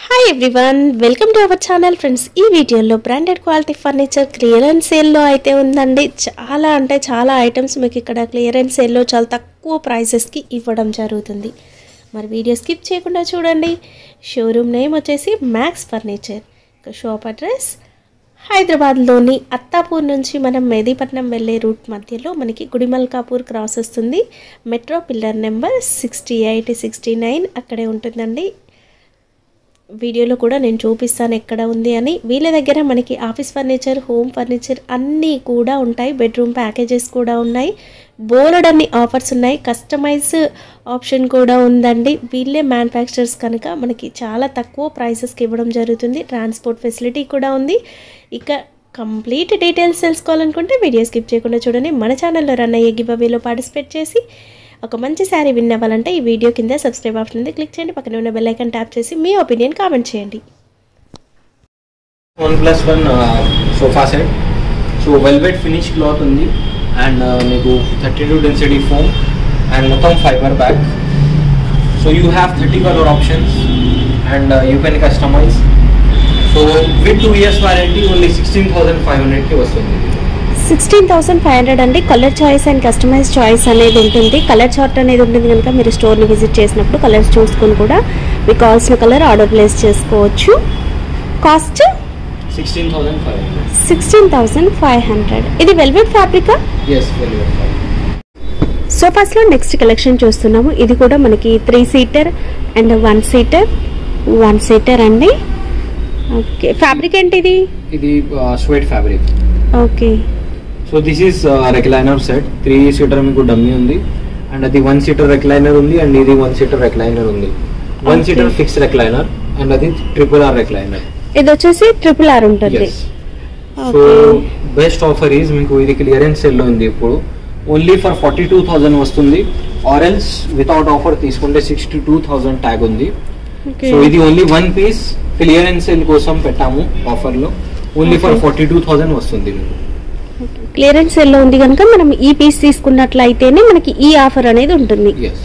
Hi everyone welcome to our channel friends ఈ వీడియోలో branded quality furniture clearance సేల్లో అయితే ఉందండి చాలా అంటే చాలా ఐటమ్స్ మీకు ఇక్కడ క్లియరెన్స్ సేల్లో చాలా తక్కువ ప్రైసెస్కి ఇవ్వడం జరుగుతుంది మరి వీడియో స్కిప్ చేయకుండా చూడండి షోరూమ్ నేమ్ వచ్చేసి మ్యాక్స్ ఫర్నిచర్ ఇక షాప్ అడ్రస్ హైదరాబాద్లోని అత్తాపూర్ నుంచి మనం మెహదీపట్నం వెళ్ళే రూట్ మధ్యలో మనకి గుడిమల్కాపూర్ క్రాస్ వస్తుంది metro pillar number sixty eight sixty nine అక్కడే ఉంటుందండి వీడియోలో కూడా నేను చూపిస్తాను ఎక్కడ ఉంది అని వీళ్ళ దగ్గర మనకి ఆఫీస్ ఫర్నిచర్ హోమ్ ఫర్నిచర్ అన్నీ కూడా ఉంటాయి బెడ్రూమ్ ప్యాకేజెస్ కూడా ఉన్నాయి బోలెడ్ అన్ని ఆఫర్స్ ఉన్నాయి కస్టమైజ్ ఆప్షన్ కూడా ఉందండి వీళ్ళే మ్యానుఫ్యాక్చరర్స్ కనుక మనకి చాలా తక్కువ ప్రైసెస్కి ఇవ్వడం జరుగుతుంది ట్రాన్స్పోర్ట్ ఫెసిలిటీ కూడా ఉంది ఇక కంప్లీట్ డీటెయిల్స్ తెలుసుకోవాలనుకుంటే వీడియో స్కిప్ చేయకుండా చూడండి మన ఛానల్లో రన్ అయ్యే గివ్ అవేలో పార్టిసిపేట్ చేసి ఒక మంచి శారీ విన్ అవ్వాలంటే ఈ వీడియో కింద సబ్స్క్రైబ్ ఆప్షన్ ఉంది క్లిక్ చేయండి పక్కన ఉన్న బెల్ ఐకాన్ ట్యాప్ చేసి మీ ఒపీనియన్ కామెంట్ చేయండి one plus one sofa set so velvet finish cloth ఉంది అండ్ మీకు thirty two density foam and మొత్తం fibre bag so you have thirty colour options and you can customise so with two years warranty only sixteen thousand five హండ్రెడ్కి వస్తుంది ఇది. Sixteen thousand five hundred అండి colour choice and customise choice అనేది ఉంటుంది colour chart అనేది ఉంటుంది కనుక మీరు స్టోర్ని విజిట్ చేసినప్పుడు కలర్స్ చూసుకొని కూడా మీకు కావాల్సిన కలర్ ఆర్డర్ ప్లేస్ చేసుకోవచ్చు cost sixteen thousand five hundred sixteen thousand five hundred ఇది వెల్వెట్ ఫ్యాబ్రికా ఎస్ వెల్వెట్ సోఫాస్లో నెక్స్ట్ కలెక్షన్ చూస్తున్నాము ఇది కూడా మనకి three seater and one seater one seater అండి ఓకే ఫ్యాబ్రిక్ ఏంటి ఇది ఇది suede fabric okay so this is recliner set three seater మీకు డమ్మీ ఉంది అండ్ అది వన్ సీటర్ రెక్లైనర్ ఉంది అండ్ ఇది వన్ సీటర్ రెక్లైనర్ ఉంది one Okay. Seater fix recliner and అది ట్రిపుల్ ఆర్ రెక్లైనర్ ఇది వచ్చేసి ట్రిపుల్ ఆర్ ఉంటుంది so okay best offer is మీకు ఇది క్లియరెన్స్ సెల్ లో ఉంది ఇప్పుడు only for forty two thousand వస్తుంది ఆరెల్స్ వితౌట్ ఆఫర్ తీసుకుంటే సిక్స్టీ టూ థౌసండ్ ట్యాగ్ ఉంది ఓకే సో ఇది only one piece clearance sale కోసం పెట్టాము ఆఫర్ లో only for Okay. Forty two thousand వస్తుంది మీకు క్లియరెన్స్ సెల్ లో ఉంది కనుక మనం ఈ పీస్ తీసుకున్నట్లయితేనే మనకి ఈ ఆఫర్ అనేది ఉంటుంది ఎస్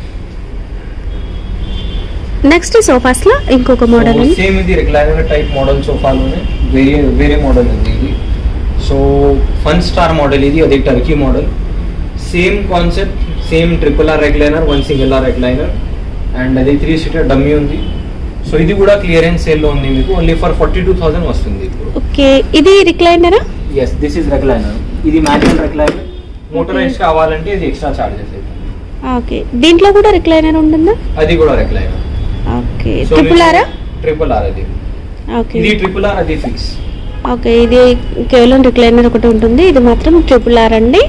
నెక్స్ట్ సోఫాస్ లో ఇంకొక మోడల్ ఉంది సేమ్ ఇది రెగ్యులర్ టైప్ మోడల్ సోఫాలోనే వేరే వేరే మోడల్ ఉంది ఇది సో ఫన్ స్టార్ మోడల్ ఇది అది Turkey model same concept same triple R recliner one single R recliner and అది త్రీ సీటర్ డమ్మీ ఉంది సో ఇది కూడా క్లియరెన్స్ సేల్ లో ఉంది మీకు only for forty two thousand వస్తుంది ఇప్పుడు ఓకే ఇది రిక్లైనరా ఎస్ దిస్ ఇస్ రెగ్లైనర్ ఇది మ్యాన్యువల్ రెగ్లైనర్ మోటరైజ్ కావాలంటే ఇది ఎక్స్ట్రా చార్జెస్ అవుతుంది ఓకే దీంట్లో కూడా రిక్లైనర్ ఉంటుందా అది కూడా రెగ్లైనర్ ఓకే ట్రిపుల్ ఆరా ట్రిపుల్ ఆర్ అది ఓకే ఇది ట్రిపుల్ ఆర్ అది ఫిక్స్ ఓకే ఇది కేవలం రిక్లైనర్ ఒకటి ఉంటుంది ఇది మాత్రం ట్రిపుల్ ఆర్ అండి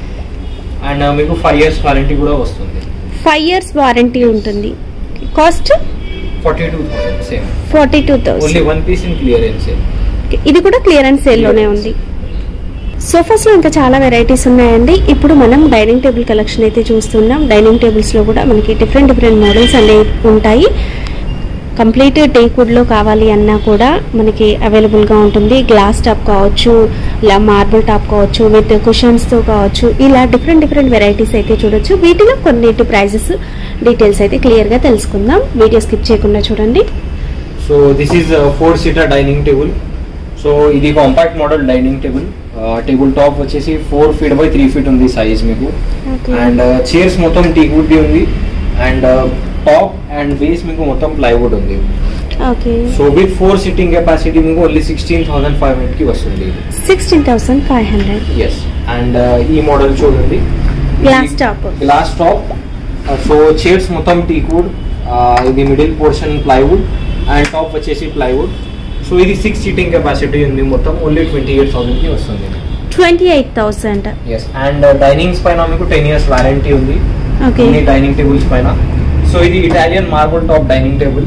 అండ్ మీకు ఫైవ్ ఇయర్స్ వారంటీ కూడా వస్తుంది ఫైవ్ ఇయర్స్ వారంటీ ఉంటుంది cost forty two thousand same forty two only thousand one piece in clearance ఇది కూడా క్లియరెన్స్ సేల్లోనే ఉంది సోఫాస్లో ఇంకా చాలా వెరైటీస్ ఉన్నాయండి ఇప్పుడు మనం డైనింగ్ టేబుల్ కలెక్షన్ అయితే చూస్తున్నాం డైనింగ్ టేబుల్స్లో కూడా మనకి డిఫరెంట్ డిఫరెంట్ మోడల్స్ అనేవి ఉంటాయి కంప్లీట్ టేక్వుడ్లో కావాలి అన్నా కూడా మనకి అవైలబుల్గా ఉంటుంది గ్లాస్ టాప్ కావచ్చు ఇలా మార్బుల్ టాప్ కావచ్చు విత్ కుషన్స్తో కావచ్చు ఇలా డిఫరెంట్ డిఫరెంట్ వెరైటీస్ అయితే చూడొచ్చు వీటిలో కొన్నిటి ప్రైజెస్ డీటెయిల్స్ అయితే క్లియర్గా తెలుసుకుందాం వీడియో స్కిప్ చేయకుండా చూడండి so this is four seater dining table so ఇది compact model dining table table top వచ్చేసి four feet by three feet ఉంది సైజ్ మీకు అండ్ చైర్స్ మొత్తం టీక్ ది ఉంది అండ్ టాప్ అండ్ బేస్ మీకు మొత్తం ప్లైవుడ్ ఉంది okay so with four sitting capacity మీకు only sixteen thousand five hundred కి వస్తుంది sixteen thousand five hundred yes and ఈ మోడల్ చూడండి glass top glass top so chairs మొత్తం టీక్వుడ్ ఇది middle portion plywood and top వచ్చేసి plywood so ఇది six seating capacity ఉంది మొత్తం ఓన్లీ ట్వంటీ ఎయిట్ థౌసండ్ కి వస్తుంది twenty eight thousand yes and dinings పైన మీకు టెన్ ఇయర్స్ వారంటీ ఉంది ఓకే ఈ డైనింగ్ టేబుల్స్ పైన సో ఇది Italian marble top dining table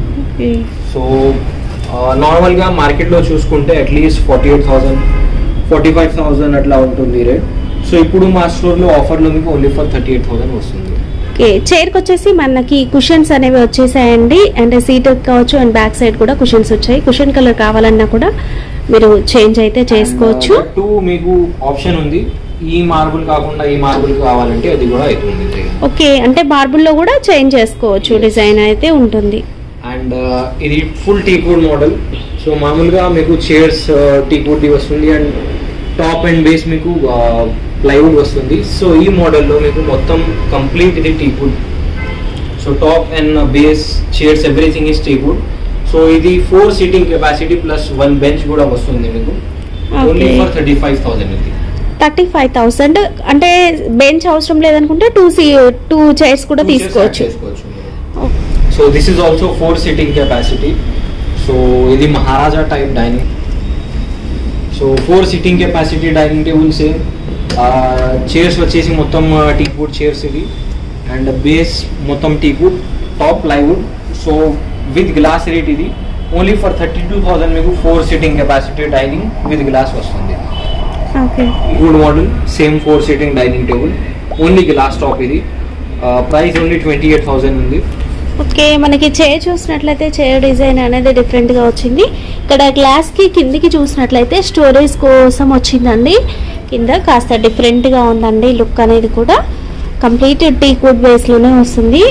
so normal గా మార్కెట్ లో చూసుకుంటే at least forty eight thousand forty five thousand అట్లా ఉంటుంది రేట్ సో ఇప్పుడు మా స్టోర్ లో ఆఫర్ లో మీకు only for thirty eight thousand వస్తుంది ఓకే చైర్కి వచ్చేసి మనకి కుషన్స్ అనేవి వచ్చేసాయండి అండ్ సీట్ కావచ్చు అండ్ బ్యాక్ సైడ్ కూడా కుషన్స్ వచ్చాయి కుషన్ కలర్ కావాలన్నా కూడా మీరు చేంజ్ అయితే చేసుకోవచ్చు టూ మీకు ఆప్షన్ ఉంది ఈ మార్బుల్ కాకుండా ఈ మార్బుల్ కావాలంటే అది కూడా అవుతుంది ఓకే అంటే మార్బుల్లో కూడా చేంజ్ చేసుకోవచ్చు Yes. డిజైన్ అయితే ఉంటుంది అండ్ అండ్ ఇది ఫుల్ టీకుడ్ మోడల్ సో మామూలుగా మీకు చైర్స్ టీకుడ్ది వస్తుంది అండ్ టాప్ అండ్ బేస్ మీకు ప్లైవుడ్ వస్తుంది సో ఈ మోడల్లో మీకు మొత్తం కంప్లీట్ ఇది teakwood so top and base chairs everything is teakwood so ఇది four seating capacity plus one bench కూడా వస్తుంది మీకు only Okay. For thirty five thousand ఇది థర్టీ ఫైవ్ థౌసండ్ అంటే బెంచ్ అవసరం లేదనుకుంటే టూ సీ టూ చైర్స్ కూడా Two chairs add తీసుకోవచ్చు చేసుకోవచ్చు so this is also four seating capacity so ఇది Maharaja type dining so four sitting capacity dining tables chairs వచ్చేసి మొత్తం టీకుడ్ చైర్స్ ఇది అండ్ బేస్ మొత్తం teakwood top plywood so with glass rate ఇది only for thirty two thousand మీకు four sitting capacity dining with glass వస్తుంది okay good model same four seating dining table only glass top ఇది price only twenty eight thousand ఉంది okay మనకి chair చూసినట్లయితే chair design అనేది different గా వచ్చింది ఇక్కడ గ్లాస్ కి కిందికి చూసినట్లయితే స్టోరేజ్ కోసం వచ్చిందండి కింద కాస్త డిఫరెంట్ గా ఉందండి లుక్ అనేది కూడా కంప్లీట్ టీ కుడ్ బేస్ లోనే వస్తుంది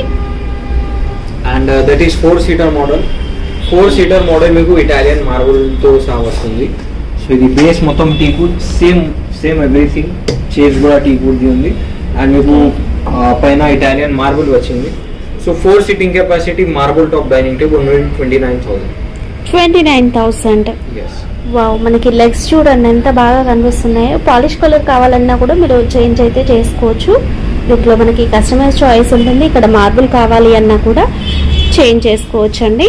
and that is four seater model four seater model మీకు ఇటాలియన్ మార్బుల్తో సహా వస్తుంది సో ఇది బేస్ మొత్తం teakwood same same everything chairs కూడా టీకుడ్ది ఉంది అండ్ మీకు ఆ, పైన ఇటాలియన్ మార్బుల్ వచ్చింది so four seating capacity marble top dining table twenty nine thousand twenty nine thousand yes wow మనకి లెగ్స్ చూడండి ఎంత బాగా కనిపిస్తున్నాయో పాలిష్ కలర్ కావాలన్నా కూడా మీరు చేంజ్ అయితే చేసుకోవచ్చు దీంట్లో మనకి కస్టమైజ్ చాయిస్ ఉంటుంది ఇక్కడ మార్బుల్ కావాలి అన్నా కూడా చేంజ్ చేసుకోవచ్చు అండి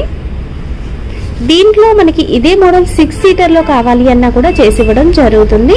దీంట్లో మనకి ఇదే మోడల్ సిక్స్ సీటర్లో కావాలి అన్నా కూడా చేసి ఇవ్వడం జరుగుతుంది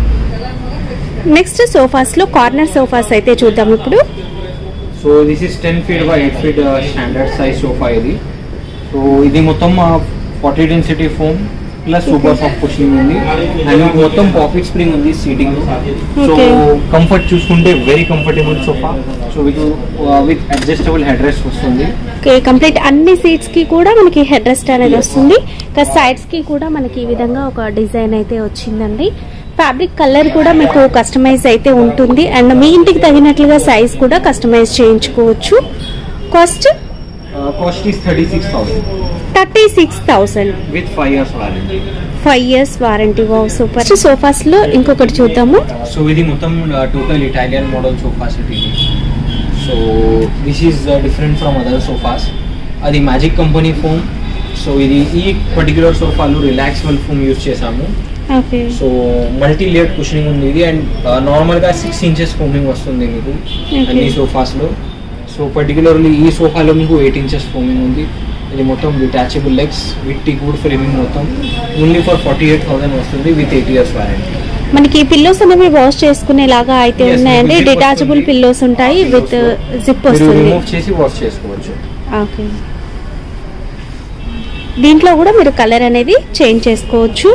నెక్స్ట్ సోఫాస్లో కార్నర్ సోఫాస్ అయితే చూద్దాం ఇప్పుడు so this is ten feet by eight feet standard size sofa ఇది సో ఇది మొత్తం forty density foam plus super soft cushioning ఉంది అండ్ మీకు మొత్తం పాకెట్ స్ప్రింగ్ ఉంది సీటింగ్ సో Okay. కంఫర్ట్ చూసుకుంటే very comfortable sofa so with with adjustable head rest వస్తుంది okay complete అన్ని సీట్స్ కి కూడా మనకి హెడ్ రెస్ట్ అనేది వస్తుంది ఇంకా సైడ్స్ కి కూడా మనకి ఈ విధంగా ఒక డిజైన్ అయితే వచ్చిందండి ఫ్యాబ్రిక్ కలర్ కూడా మీకు కస్టమైజ్ అయితే ఉంటుంది అండ్ మీ ఇంటికి తగినట్లుగా సైజ్ కూడా కస్టమైజ్ చేయించుకోవచ్చు cost cost is thirty six thousand thirty six thousand with five years warranty five years warranty wow super sofas లో ఇంకొకటి చూద్దాము సో ఇది మొత్తం total Italian model sofa set ఇది so this is different from other sofas అది magic company foam so ఇది ఈ particular సోఫాలో రిలాక్సిబుల్ ఫోమ్ యూజ్ చేసాము okay so multi layer cushioning ఉంది ఇది అండ్ నార్మల్గా సిక్స్ ఇంచెస్ ఫోమింగ్ వస్తుంది మీకు అన్ని సోఫాస్లో సో పర్టికులర్లీ ఈ సోఫాలో మీకు ఎయిట్ ఇంచెస్ ఫోమింగ్ ఉంది ఇది మొత్తం detachable legs with teakwood framing మొత్తం only for forty eight thousand వస్తుంది విత్ ఎయిట్ ఇయర్స్ వారంటీ మనకి పిల్లోస్ అనేవి వాష్ చేసుకునేలాగా అయితే Yes, ఉన్నాయండి మీకు zip డిటాచబుల్ వస్తుంది. పిల్లోస్ ఉంటాయి Ah, విత్ pillows. జిప్ మీరు వస్తుంది రిమూవ్ చేసి వాష్ చేసుకోవచ్చు ఓకే దీంట్లో కూడా మీరు కలర్ అనేది చేంజ్ చేసుకోవచ్చు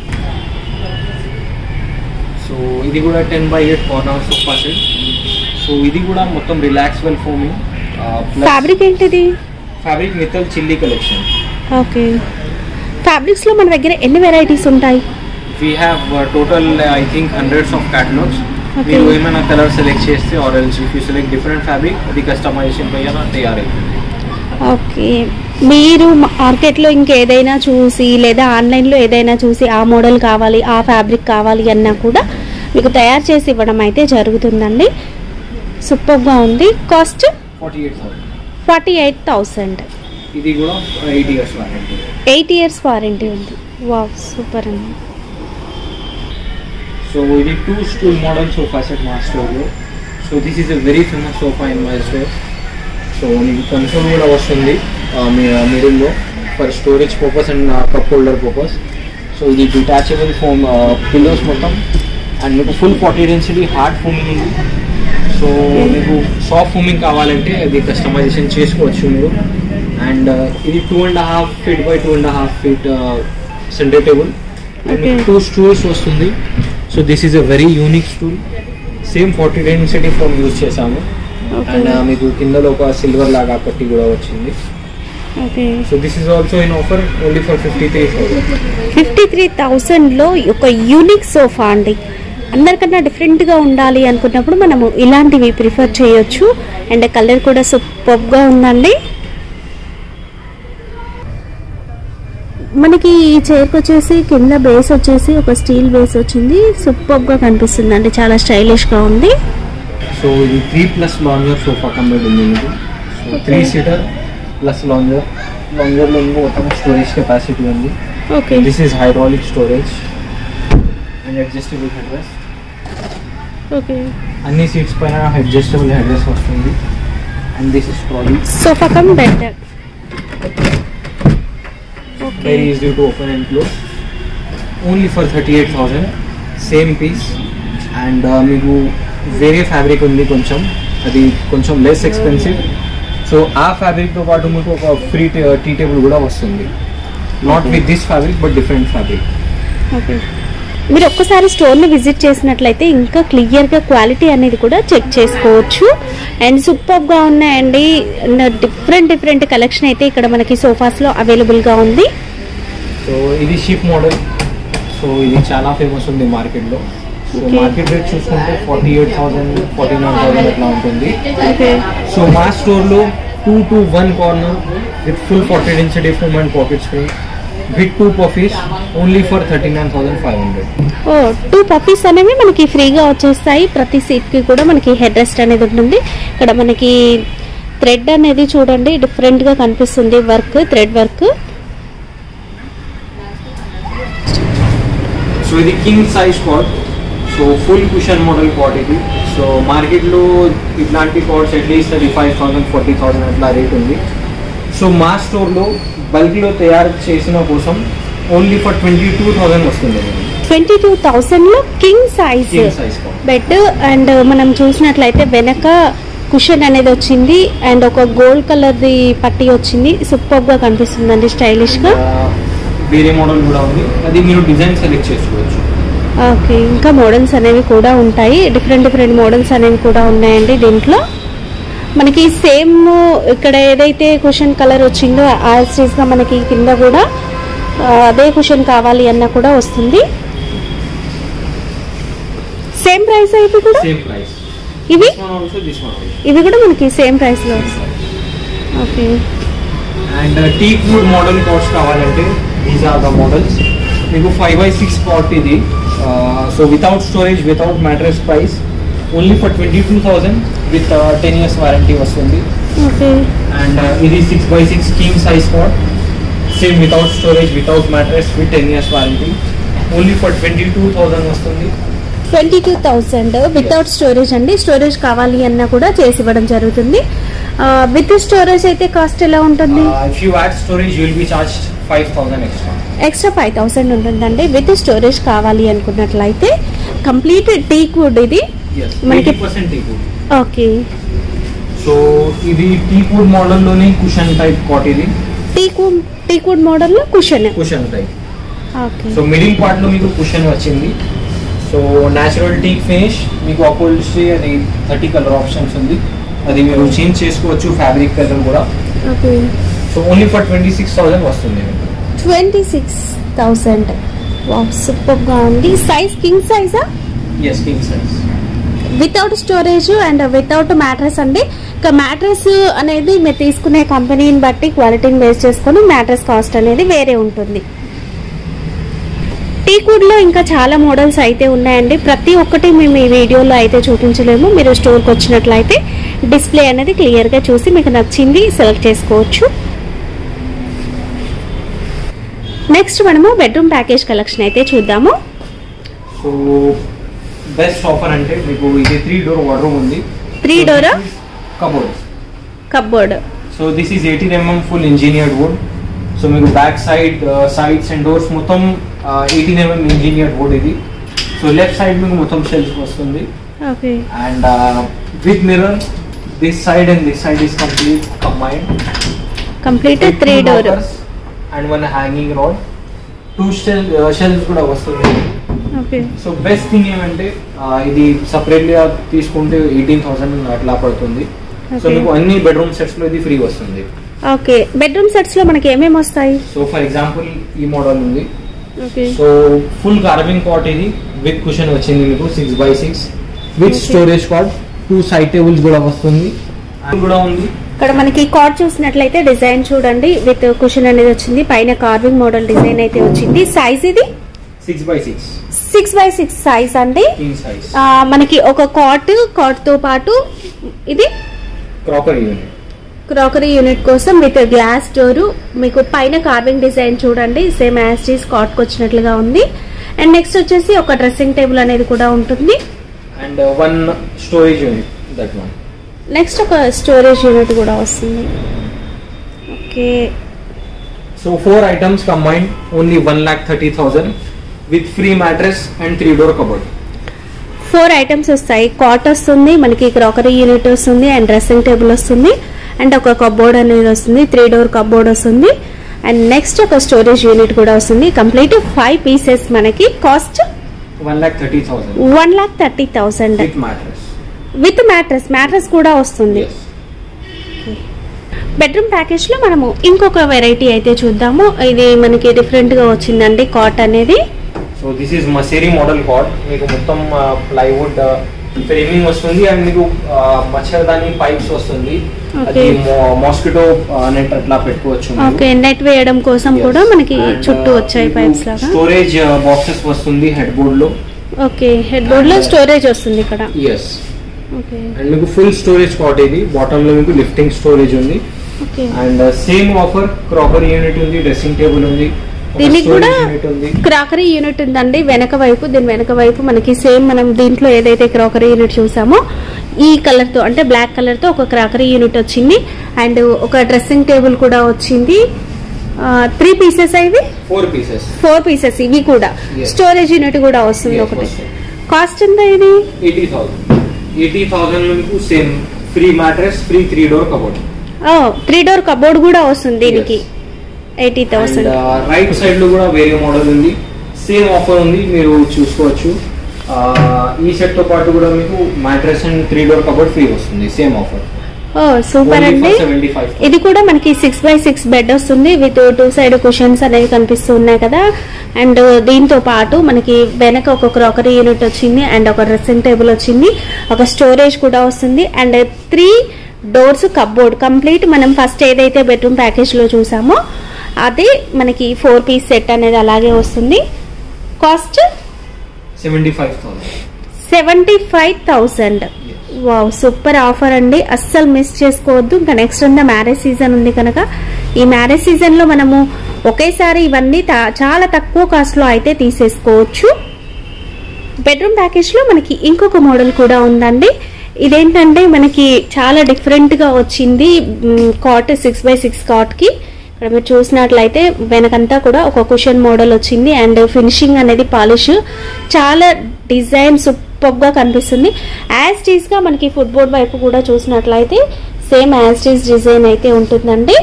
సో ఇది కూడా ten by eight corner sofa set so ఇది కూడా మొత్తం రిలాక్స్బుల్ ఫోమింగ్ ఫ్యాబ్రిక్ ఏంటిది fabric Mittal chilli collection okay fabrics లో మన దగ్గర ఎన్ని వెరైటీస్ ఉంటాయి we have total I think hundreds of catalogues Okay. మీరు ఏమైనా కలర్ సెలెక్ట్ చేస్తే or else if you select different fabric అది కస్టమైజేషన్ పైన తయారైతుంది ఓకే మీరు మార్కెట్లో ఇంకేదైనా చూసి లేదా ఆన్లైన్లో ఏదైనా చూసి ఆ మోడల్ కావాలి ఆ ఫ్యాబ్రిక్ కావాలి అన్నా కూడా మీకు తయారు చేసి ఇవ్వడం అయితే జరుగుతుందండి సూపర్గా ఉంది cost forty eight thousand forty eight thousand ఇది కూడా eight years warranty eight years warranty ఉంది వావ్ సూపర్ అండి సో ఇది two stool model sofa set మా స్టోర్లో so this is a very famous sofa in my store so మీకు console కూడా వస్తుంది మీ మిడిల్లో for storage purpose and cup holder purpose so ఇది డిటాచబుల్ ఫోమ్ పిల్లోస్ మొత్తం అండ్ మీకు full forty density hard foaming ఉంది సో మీకు సాఫ్ట్ ఫోమింగ్ కావాలంటే అది కస్టమైజేషన్ చేసుకోవచ్చు మీరు అండ్ ఇది two and half feet by two and half feet centre table and Okay. Two stools వస్తుంది so this is a very unique stool same forty density foam use చేసాము okay and మీకు కిందలో ఒక silver లాగా పట్టి కూడా వచ్చింది okay so this is also in offer only for fifty three thousand fifty three థౌసండ్లో ఒక యూనిక్ సోఫా అండి అందరికన్నా డిఫరెంట్గా ఉండాలి అనుకున్నప్పుడు మనము ఇలాంటివి ప్రిఫర్ చేయొచ్చు అండ్ కలర్ కూడా సూపర్గా ఉందండి మనకి ఈ చైర్కి వచ్చేసి కింద బేస్ వచ్చేసి ఒక స్టీల్ బేస్ వచ్చింది సూపర్ గా కనిపిస్తుంది అండి చాలా స్టైలిష్ గా ఉంది సో ఇది three plus lounger sofa combined ఉంది మీకు so three seater plus lounger లాంజర్లో మీకు మొత్తం స్టోరేజ్ కెపాసిటీ ఉంది okay this is hydraulic storage and adjustable head rest okay అన్ని సీట్స్ పైన అడ్జస్టబుల్ హెడ్ రెస్ట్ వస్తుంది and this is trolley sofa cum bed okay very easy to open and close only for thirty eight thousand same piece and మీకు వేరే fabric ఉంది కొంచెం అది కొంచెం less expensive so ఆ ఫ్యాబ్రిక్తో పాటు మీకు ఒక ఫ్రీ టీ టేబుల్ కూడా వస్తుంది not with this fabric but different fabric okay మీరు ఒక్కసారి స్టోర్ని విజిట్ చేసినట్లయితే ఇంకా క్లియర్గా క్వాలిటీ అనేది కూడా చెక్ చేసుకోవచ్చు అండ్ సూపర్గా ఉన్నాయండి డిఫరెంట్ డిఫరెంట్ కలెక్షన్ అయితే ఇక్కడ మనకి సోఫాస్లో అవైలబుల్గా ఉంది సో ఇది షీప్ మోడల్ సో ఇది చాలా ఫేమస్ ఉంది మార్కెట్లో సో Okay. మార్కెట్ రేట్ చూసుకుంటే forty eight thousand forty nine thousand అట్లా ఉంటుంది ఓకే సో మా స్టోర్లో two to one corner with full forty density foam and pocket screen with two puffies only for thirty nine thousand five hundred oh two puppies అనేవి మనకి ఫ్రీగా వచ్చేస్తాయి ప్రతి సీట్కి కూడా మనకి హెడ్ రెస్ట్ అనేది ఉంటుంది ఇక్కడ మనకి థ్రెడ్ అనేది చూడండి డిఫరెంట్గా కనిపిస్తుంది వర్క్ థ్రెడ్ వర్క్ సో ఇది king size cot so full cushion model cot ఇది సో మార్కెట్లో ఇట్లాంటి cots at least thirty five thousand forty thousand అట్లా రేట్ ఉంది సో మా స్టోర్లో బల్క్లో తయారు చేసిన కోసం only for twenty two thousand వస్తుంది ట్వంటీ టూ థౌసండ్లో king size king size cot bed and మనం చూసినట్లయితే వెనక కుషన్ అనేది వచ్చింది అండ్ ఒక గోల్డ్ కలర్ది పట్టి వచ్చింది సూపర్ గా కనిపిస్తుందండి స్టైలిష్ గా వేరే మోడల్ కూడా ఉంది అది మీరు డిజైన్ సెలెక్ట్ చేసుకోవచ్చు ఓకే ఇంకా మోడల్స్ అనేవి కూడా ఉంటాయి డిఫరెంట్ డిఫరెంట్ మోడల్స్ అనేవి కూడా ఉన్నాయండి దీంట్లో మనకి సేమ్ ఇక్కడ ఏదైతే కుషన్ కలర్ వచ్చిందో ఆ స్టేజ్ గా మనకి కింద కూడా ఆ, అదే కుషన్ కావాలి అన్న కూడా వస్తుంది సేమ్ ప్రైస్ అయితే కూడా సేమ్ ప్రైస్ ఇవి this one also this one also ఇవి కూడా మనకి సేమ్ ప్రైస్ లో వస్తాయి okay and teak wood model cost కావాలంటే దీస్ ఆర్ ద మోడల్స్ మీకు ఫైవ్ బై సిక్స్ కాట్ ఇది so without storage without mattress price only for twenty two thousand with ten years warranty వస్తుంది okay and ఇది six by six king size cot same without storage without mattress with ten years warranty only for twenty two thousand వస్తుంది twenty two thousand without storage అండి storage కావాలి అన్నా కూడా చేసి ఇవ్వడం జరుగుతుంది విత్ స్టోరేజ్ అయితే కాస్ట్ ఎలా ఉంటుంది if you add storage you'll be charge five thousand extra extra five thousand ఉంటుందండి విత్ స్టోరేజ్ కావాలి అనుకున్నట్లయితే కంప్లీట్ టీక్ వుడ్ ఇది మనకి- మనకి percent teak wood okay so ఇది టీక్ వుడ్ మోడల్లోనే కుషన్ టైప్ కాట్ ఇది టీక్ వుడ్ టీక్ వుడ్ మోడల్లో cushion cushion type okay so middle part లో మీకు కుషన్ వచ్చింది సో న్యాచురల్ టీక్ ఫినిష్ మీకు అపోల్స్ట్రీ అది థర్టీ కలర్ ఆప్షన్స్ ఉంది అది మీరు చేంజ్ చేసుకోవచ్చు ఫ్యాబ్రిక్ కలర్ కూడా okay so only for twenty six thousand వస్తుంది మీకు ట్వంటీ సిక్స్ థౌసండ్ సూపర్గా ఉంది సైజ్ కింగ్ సైజా yes king size without storage and without mattress అండి ఇక మ్యాట్రెస్ అనేది మీరు తీసుకునే కంపెనీని బట్టి క్వాలిటీని బేస్ చేసుకొని మ్యాట్రెస్ కాస్ట్ అనేది వేరే ఉంటుంది టీకుడ్లో ఇంకా చాలా మోడల్స్ అయితే ఉన్నాయండి ప్రతి ఒక్కటి మేము ఈ వీడియోలో అయితే చూపించలేము మీరు స్టోర్కి వచ్చినట్లయితే డిస్ప్లే అనేది క్లియర్గా చూసి మీకు నచ్చింది సెలెక్ట్ చేసుకోవచ్చు నెక్స్ట్ మనము బెడ్రూమ్ ప్యాకేజ్ కలెక్షన్ అయితే చూద్దాము సో బెస్ట్ ఆఫర్ అంటే మీకు ఇది త్రీ డోర్ వార్డ్రూమ్ ఉంది three door cupboard cupboard so this is eighteen mm full engineered wood so మీకు back side sides and doors మొత్తం ఎయిటీన్ ఎంఎం ఇంజనీర్డ్ వుడ్ ఇది so left side మీకు మొత్తం shelf వస్తుంది okay and with mirror this side and this side is complete combined complete three door and one hanging rod two shell shelf కూడా వస్తుంది okay so best thing ఏమంటే uh, ఇది సపరేట్గా తీసుకుంటే eighteen thousand అట్లా పడుతుంది సో Okay. మీకు అన్ని బెడ్రూమ్ సెట్స్ లో ఇది ఫ్రీ వస్తుంది ఓకే బెడ్రూమ్ సెట్స్ లో మనకి ఏమేమి వస్తాయి సో ఫర్ ఎగ్జాంపుల్ ఈ మోడల్ ఉంది okay so full carving cot ఇది విత్ కుషన్ వచ్చింది మీకు six by six with Okay. Storage cot two side tables కూడా వస్తుంది అది కూడా ఉంది ఇక్కడ మనకి కాట్ చూసినట్లయితే డిజైన్ చూడండి విత్ కుషన్ అనేది వచ్చింది పైన కార్వింగ్ మోడల్ డిజైన్ అయితే వచ్చింది సైజ్ ఇది six by six six by six size అండి కింగ్ సైజ్ ఆ, మనకి ఒక కాట్ కాట్ తో పాటు ఇది క్రాకరీ యూనిట్ క్రాకరీ యూనిట్ కోసం విత్ గ్లాస్ డోరు మీకు పైన కార్వింగ్ డిజైన్ చూడండి సేమ్ యాస్టీస్ కాట్కి వచ్చినట్లుగా ఉంది అండ్ నెక్స్ట్ వచ్చేసి ఒక డ్రెస్సింగ్ టేబుల్ అనేది కూడా ఉంటుంది and one storage unit that one next ఒక స్టోరేజ్ యూనిట్ కూడా వస్తుంది okay so four items combined only one lakh thirty thousand with free mattress and three door cupboard four items వస్తాయి cot వస్తుంది మనకి క్రాకరీ యూనిట్ వస్తుంది అండ్ డ్రెస్సింగ్ టేబుల్ వస్తుంది and ఒక cupboard అనేది వస్తుంది త్రీ డోర్ కబోర్డ్ వస్తుంది అండ్ నెక్స్ట్ ఒక స్టోరేజ్ యూనిట్ కూడా వస్తుంది కంప్లీట్ ఫైవ్ పీసెస్ మనకి cost one lakh thirty thousand one lakh thirty thousand with mattress with mattress mattress కూడా వస్తుంది బెడ్రూమ్ ప్యాకేజ్ లో మనము ఇంకొక వెరైటీ అయితే చూద్దాము ఇది మనకి డిఫరెంట్ గా వచ్చిందండి కాట్ అనేది సో దిస్ ఈస్ మసేరీ మోడల్ కాట్ మీకు మొత్తం ప్లైవుడ్ ఫ్రేమింగ్ వస్తుంది అండ్ మీకు మచ్చరదాని పైప్స్ వస్తుంది అది Okay. మాస్కిటో నెట్ అట్లా పెట్టుకోవచ్చు మీరు. ఓకే నెట్ వేయడం కోసం Yes. కూడా మనకి And, చుట్టూ uh, వచ్చాయి మీకు పైప్స్ లాగా స్టోరేజ్ బాక్సెస్ వస్తుంది హెడ్ బోర్డ్ లో ఓకే హెడ్ బోర్డ్ లో And, uh, స్టోరేజ్ వస్తుంది ఇక్కడ ఎస్ ఓకే అండ్ మీకు ఫుల్ స్టోరేజ్ కాట్ ఇది బాటమ్ లో మీకు లిఫ్టింగ్ స్టోరేజ్ ఉంది okay and same offer crockery unit ఉంది డ్రెస్సింగ్ టేబుల్ ఉంది ఒక దీనికి కూడా storage unit ఉంది క్రాకరీ యూనిట్ ఉందండి వెనక వైపు దీని వెనక వైపు మనకి సేమ్ మనం దీంట్లో ఏదైతే క్రాకరీ యూనిట్ చూసామో ఈ కలర్ తో అంటే బ్లాక్ కలర్ తో ఒక క్రాకరీ యూనిట్ వచ్చింది అండ్ ఒక డ్రెస్సింగ్ టేబుల్ కూడా వచ్చింది త్రీ పీసెస్ ఇవి ఫోర్ పీసెస్ ఫోర్ పీసెస్ ఇవి కూడా Yes. స్టోరేజ్ యూనిట్ కూడా వస్తుంది Yes, ఒకటి వస్తుంది. కాస్ట్ ఎంత ఇది ఎయిటీ థౌసండ్ ఎయిటీ థౌసండ్ లో మీకు same free mattress free three door cupboard three door cupboard కూడా వస్తుంది దీనికి eighty and thousand right side లో కూడా వేరే మోడల్ ఉంది సేమ్ ఆఫర్ ఉంది మీరు చూసుకోవచ్చు ఆ, ఈ సెట్ తో పాటు కూడా మీకు mattress and three door cupboard free వస్తుంది సేమ్ ఆఫర్ ఓ సూపర్ అండి సెవెంటీ ఫైవ్ ఇది కూడా మనకి సిక్స్ బై సిక్స్ బెడ్ వస్తుంది విత్ టూ సైడ్ కుషన్స్ అనేవి కనిపిస్తూ ఉన్నాయి కదా అండ్ దీంతో పాటు మనకి వెనక ఒక క్రాకరీ యూనిట్ వచ్చింది అండ్ ఒక డ్రెస్సింగ్ టేబుల్ వచ్చింది ఒక స్టోరేజ్ కూడా వస్తుంది and three doors cupboard complete మనం ఫస్ట్ ఏదైతే బెడ్రూమ్ ప్యాకేజ్ లో చూసామో అదే మనకి ఫోర్ పీస్ సెట్ అనేది అలాగే వస్తుంది cost seventy five thousand seventy five thousand wow super offer అండి అస్సలు మిస్ చేసుకోవద్దు ఇంకా నెక్స్ట్ ఉన్న మ్యారేజ్ సీజన్ ఉంది కనుక ఈ మ్యారేజ్ సీజన్ లో మనము ఒకేసారి ఇవన్నీ తా- చాలా తక్కువ కాస్ట్ లో అయితే తీసేసుకోవచ్చు బెడ్రూమ్ ప్యాకేజ్ లో మనకి ఇంకొక మోడల్ కూడా ఉందండి ఇదేంటంటే మనకి చాలా డిఫరెంట్ గా వచ్చింది cot six by six cot కి ఇక్కడ మీరు చూసినట్లయితే వెనకంతా కూడా ఒక కుషన్ మోడల్ వచ్చింది అండ్ ఫినిషింగ్ అనేది పాలిష్ చాలా డిజైన్ సూపర్ గా కనిపిస్తుంది యాజ్ టీస్ గా మనకి ఫుట్బోర్డ్ వైపు కూడా చూసినట్లయితే సేమ్ యాజ్ టీస్ డిజైన్ అయితే ఉంటుందండి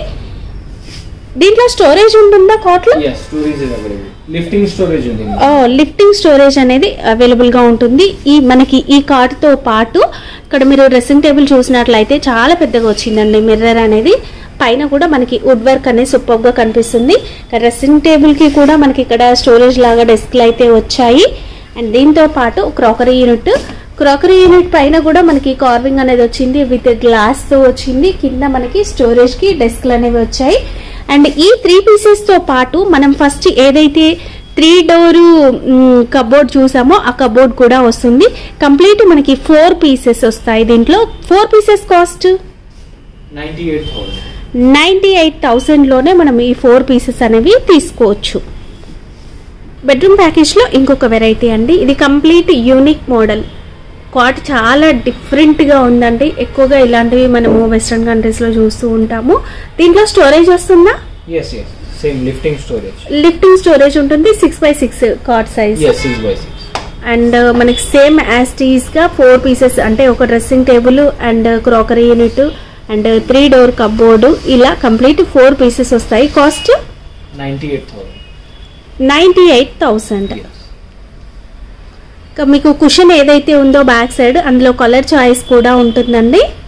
దీంట్లో స్టోరేజ్ ఉంటుందా కాట్లో yes storage is available lifting storage ఉంది లిఫ్టింగ్ స్టోరేజ్ అనేది అవైలబుల్ గా ఉంటుంది ఈ మనకి ఈ కార్ట్ తో పాటు ఇక్కడ మీరు డ్రెస్సింగ్ టేబుల్ చూసినట్లయితే చాలా పెద్దగా వచ్చిందండి మిర్రర్ అనేది పైన కూడా మనకి వుడ్ వర్క్ అనేది సూపర్ గా కనిపిస్తుంది డ్రెస్సింగ్ టేబుల్ కి కూడా మనకి ఇక్కడ స్టోరేజ్ లాగా డెస్క్లు అయితే వచ్చాయి అండ్ దీంతో పాటు క్రాకరీ యూనిట్ క్రాకరీ యూనిట్ పైన కూడా మనకి కార్వింగ్ అనేది వచ్చింది విత్ గ్లాస్ తో వచ్చింది కింద మనకి స్టోరేజ్ కి డెస్క్లు అనేవి వచ్చాయి అండ్ ఈ త్రీ పీసెస్ తో పాటు మనం ఫస్ట్ ఏదైతే త్రీ డోరు కబోర్డ్ చూసామో ఆ కబోర్డ్ కూడా వస్తుంది కంప్లీట్ మనకి ఫోర్ పీసెస్ వస్తాయి దీంట్లో four pieces cost ninety eight thousand ninety eight థౌసండ్లోనే మనం ఈ ఫోర్ పీసెస్ అనేవి తీసుకోవచ్చు బెడ్రూమ్ ప్యాకేజ్లో ఇంకొక వెరైటీ అండి ఇది కంప్లీట్ యూనిక్ మోడల్ కాట్ చాలా డిఫరెంట్గా ఉందండి ఎక్కువగా ఇలాంటివి మనము వెస్ట్రన్ కంట్రీస్లో చూస్తూ ఉంటాము దీంట్లో స్టోరేజ్ వస్తుందా yes yes same lifting storage lifting storage ఉంటుంది six by six cot size yes six by six and మనకి సేమ్ యాస్టీస్ గా ఫోర్ పీసెస్ అంటే ఒక dressing table and crockery unit and three door cupboard ఇలా కంప్లీట్ ఫోర్ పీసెస్ వస్తాయి cost ninety eight thousand ninety eight thousand మీకు cushion ఏదైతే ఉందో బ్యాక్ సైడ్ అందులో కలర్ చాయిస్ కూడా ఉంటుందండి